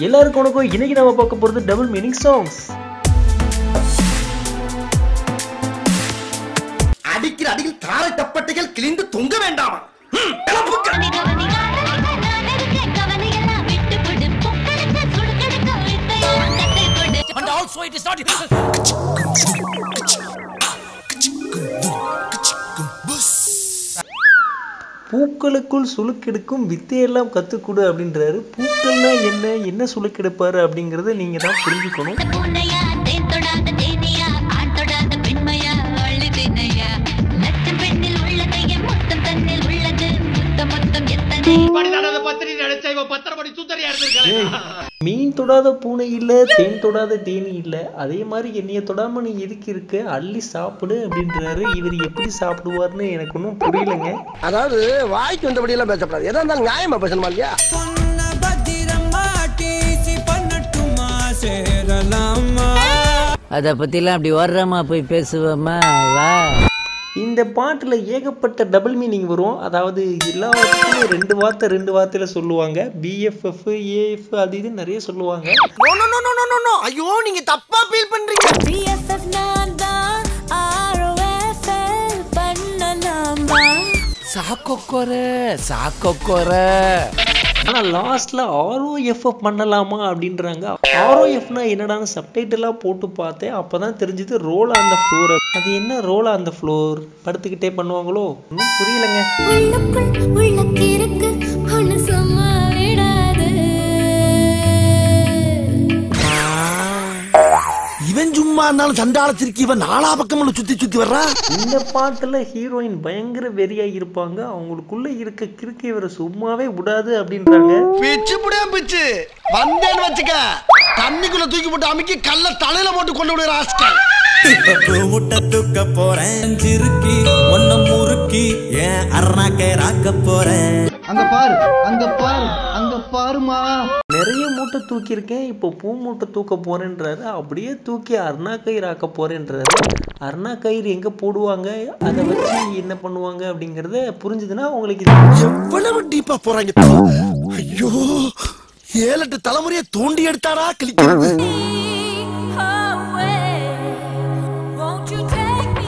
எல்லாருக்கும் வணக்கம் இன்னைக்கு நம்ம பார்க்க போகிறது டபுள் மீனிங் சாங்ஸ் அடிக்கிற அடியில் தாரை தப்பட்டைகள் கிழிந்து தொங்க வேண்டாமா ம், கிளப்புங்க. கவனி கவனி நான் இருக்க கவனி எல்லாம் விட்டு கொடு பொக்கெடுக்க சுடுக்கெடுக்க வித்தையெல்லாம் கத்தை கொடு And also it is not பூக்களுக்குள் சுளுக்கெடுக்கும் வித்தையெல்லாம் கற்றுக்கொடு அப்படின்றாரு பூக்கள்னா என்ன என்ன சுளுக்கெடுப்பாரு அப்படிங்கிறத நீங்கள் தான் புரிஞ்சுக்கணும் பூனையா தேன் தொடாத தேனியா ஆண் தொடாத பெண்மையா அள்ளி தினையா லட்சம் பெண்ணில் உள்ளதைய மொத்தம் தன்னில் உள்ளது மொத்தம் மொத்தம் எத்தனை ஏய், மீன் தொடாத பூனை இல்லை தேன் தொடாத தேனி இல்லை அதே மாதிரி என்னைய தொடாம நீ எதுக்கு இருக்க அள்ளி சாப்பிடு அப்படின்றாரு இவர் எப்படி சாப்பிடுவார்னு எனக்கு ஒன்றும் புரியலைங்க அதாவது வாய்க்கு வந்தபடி எல்லாம் பேசப்படாது எதா இருந்தாலும் நியாயமா பேசணுமா இல்லையா அத பத்திலாம் அப்படி வர்றமா போய் பேசுவோமா வா இந்த பாட்டில் ஏகப்பட்ட டபுள் மீனிங் வரும் அதாவது எல்லாத்துக்குமே ரெண்டு வார்த்தை ரெண்டு வார்த்தையில சொல்லுவாங்க பிஎஃப்எஃப் ஏஎஃப் அது இது நிறைய சொல்லுவாங்க ஐயோ நீங்க தப்பா ஃபீல் பண்றீங்க BFF நான் தான் ROFL பண்ண நான் தான் சாக்கொக்கொர சாக்கொக்கொர ஆனால் லாஸ்ட்ல ஆர்ஓஎஃப்எஃப் பண்ணலாமா அப்படின்றாங்க ஆர்ஓஎஃப்னா என்னடான்னு சப்டைட்டெல்லாம் போட்டு பார்த்தேன் அப்பதான் தெரிஞ்சது ரோல் அந்த ஃப்ளோர் அது என்ன ரோல் அந்த ஃப்ளோர் படுத்துக்கிட்டே பண்ணுவாங்களோ இன்னும் புரியலைங்க உள்ளுக்குள் உள்ளக்கிருக்கு ஒண்ணு சும்மா விடாது இவன் சும்மா இருந்தாலும் சண்டாளத்திற்கு இவன் நாலா பக்கம் சுத்தி சுத்தி வர்றான் இந்த பாட்டுல ஹீரோயின் பயங்கர வெறியா இருப்பாங்க அவங்களுக்குள்ள இருக்க கிறுக்கு இவரை சும்மாவே விடாது அப்படின்றாங்க பிச்சு புடியா பிச்சு வந்தேன்னு வச்சுக்க தண்ணிக்குள்ள தூக்கி போட்டு அமுக்கி கல்ல தலையில போட்டு கொண்டு விடுற ஆஸ்கல் முட்டை தூக்க போறேன் சிறுக்கி ஒன்ன முறுக்கி ஏன் அருணாக்கை ராக்க போறேன் அங்க பாரு அங்க பாரு அங்க பாருமா நிறைய மூட்டை தூக்கியிருக்கேன் இப்போ பூ மூட்டை தூக்க போறேன்றாரு அப்படியே தூக்கி அருணா கயிறு ஆக்க போறேன்றாரு அருணா கயிறு எங்க போடுவாங்க அதை வச்சு என்ன பண்ணுவாங்க அப்படிங்கறத புரிஞ்சுதுன்னா உங்களுக்கு இது எவ்வளவு டீப்பா போறாங்க ஐயோ ஏழு எட்டு தலைமுறையை தோண்டி எடுத்தாரா கிளிக்கிறது Won't you take me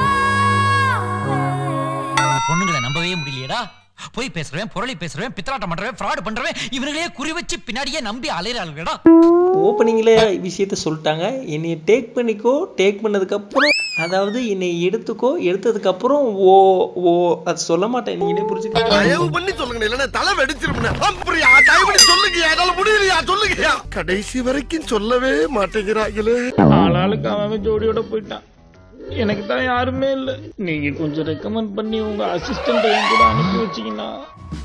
away? பொண்ணுங்களை நம்பவே முடியலையேடா போய் பேசுறேன் புரளி பேசுறேன் பித்தலாட்டம் பண்றேன் ஃப்ராடு பண்றேன் இவங்களே குறி வச்சு பின்னாடியே நம்பி அலையறாளுடா ஓப்பனிங்ல விஷயத்த சொல்லிட்டாங்க என்னைய டேக் பண்ணிக்கோ டேக் பண்ணதுக்கு அப்புறம் அதாவது என்னை எடுத்துக்கோ எடுத்ததுக்கு அப்புறம் ஓ ஓ அது சொல்ல மாட்டேன் நீங்களே புரிஞ்சுக்கோங்க தயவு பண்ணி சொல்லுங்க இல்லன்னா தலை வெடிச்சிருப்பேன் அப்படியா தயவு பண்ணி சொல்லுங்க என்னால முடியலையா சொல்லுங்கயா கடைசி வரைக்கும் சொல்லவே மாட்டேங்கிறாங்களே ஆளாளுக்கு அவன் ஜோடியோட போயிட்டான் எனக்கு தான் யாருமே இல்லை நீங்க கொஞ்சம் ரெக்கமெண்ட் பண்ணி உங்க அசிஸ்டன்ட் கூட அனுப்பி வச்சீங்கன்னா